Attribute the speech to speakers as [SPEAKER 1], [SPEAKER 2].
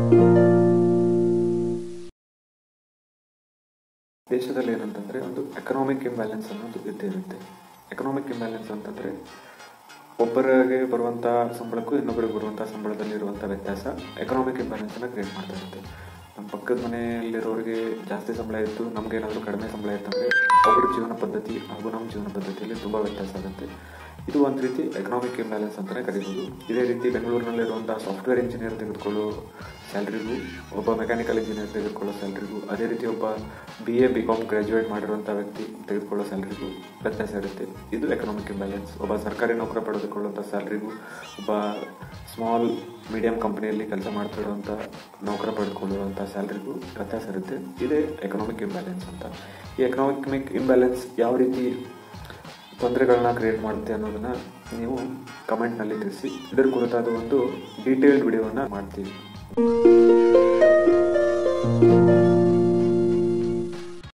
[SPEAKER 1] ದೇಶದಲ್ಲಿ ಏನಂತಂದರೆ ಒಂದು ಎಕನಾಮಿಕ್ ಇಂಬ್ಯಾಲೆನ್ಸ್ ಅನ್ನೋದು ಇದ್ದೇ ಇರುತ್ತೆ ಎಕನಾಮಿಕ್ ಇಂಬ್ಯಾಲೆನ್ಸ್ ಅಂತಂದರೆ ಒಬ್ಬರಿಗೆ ಬರುವಂಥ ಸಂಬಳಕ್ಕೂ ಇನ್ನೊಬ್ಬರಿಗೆ ಬರುವಂಥ ಸಂಬಳದಲ್ಲಿ ಇರುವಂಥ ವ್ಯತ್ಯಾಸ ಎಕನಾಮಿಕ್ ಇಂಬ್ಯಾಲೆನ್ಸನ್ನು ಕ್ರಿಯೇಟ್ ಮಾಡ್ತಾ ಇರುತ್ತೆ ನಮ್ಮ ಪಕ್ಕದ ಮನೆಯಲ್ಲಿರೋರಿಗೆ ಜಾಸ್ತಿ ಸಂಬಳ ಇತ್ತು ನಮಗೇನಾದರೂ ಕಡಿಮೆ ಸಂಬಳ ಇತ್ತಂದರೆ ಅವ್ರ ಜೀವನ ಪದ್ಧತಿ ಹಾಗೂ ನಮ್ಮ ಜೀವನ ಪದ್ಧತಿಯಲ್ಲಿ ತುಂಬ ವ್ಯತ್ಯಾಸ ಆಗುತ್ತೆ ಇದು ಒಂದು ರೀತಿ ಎಕನಾಮಿಕ್ ಇಂಬ್ಯಾಲೆನ್ಸ್ ಅಂತಲೇ ಕರಿಬೋದು ಇದೇ ರೀತಿ ಬೆಂಗಳೂರಿನಲ್ಲಿರುವಂಥ ಸಾಫ್ಟ್ವೇರ್ ಇಂಜಿನಿಯರ್ ತೆಗೆದುಕೊಳ್ಳೋ ಸ್ಯಾಲ್ರಿಗೂ ಒಬ್ಬ ಮೆಕ್ಯಾನಿಕಲ್ ಇಂಜಿನಿಯರ್ ತೆಗೆದುಕೊಳ್ಳೋ ಸ್ಯಾಲ್ರಿಗೂ ಅದೇ ರೀತಿ ಒಬ್ಬ B A B com graduate ಮಾಡಿರುವಂಥ ವ್ಯಕ್ತಿ ತೆಗೆದುಕೊಳ್ಳೋ ಸ್ಯಾಲ್ರಿಗೂ ವ್ಯತ್ಯಾಸ ಇರುತ್ತೆ ಇದು ಎಕನಾಮಿಕ್ ಇಂಬ್ಯಾಲೆನ್ಸ್ ಒಬ್ಬ ಸರ್ಕಾರಿ ನೌಕರ ಪಡೆದುಕೊಳ್ಳುವಂಥ ಸ್ಯಾಲ್ರಿಗೂ ಒಬ್ಬ ಸ್ಮಾಲ್ ಮೀಡಿಯಂ ಕಂಪನಿಯಲ್ಲಿ ಕೆಲಸ ಮಾಡ್ತಿರುವಂಥ ನೌಕರ ಪಡೆದುಕೊಳ್ಳುವಂಥ ಸ್ಯಾಲ್ರಿಗೂ ವ್ಯತ್ಯಾಸ ಇರುತ್ತೆ ಇದೇ ಎಕನಾಮಿಕ್ ಇಂಬ್ಯಾಲೆನ್ಸ್ ಅಂತ ಈ ಎಕನಾಮಿಕ್ ಇಂಬ್ಯಾಲೆನ್ಸ್ ಯಾವ ರೀತಿ ತೊಂದರೆಗಳನ್ನ ಕ್ರಿಯೇಟ್ ಮಾಡುತ್ತೆ ಅನ್ನೋದನ್ನ ನೀವು ಕಮೆಂಟ್ನಲ್ಲಿ ತಿಳಿಸಿ ಇದರ ಕುರಿತಾದ ಒಂದು ಡೀಟೇಲ್ಡ್ ವಿಡಿಯೋನ ಮಾಡ್ತೀವಿ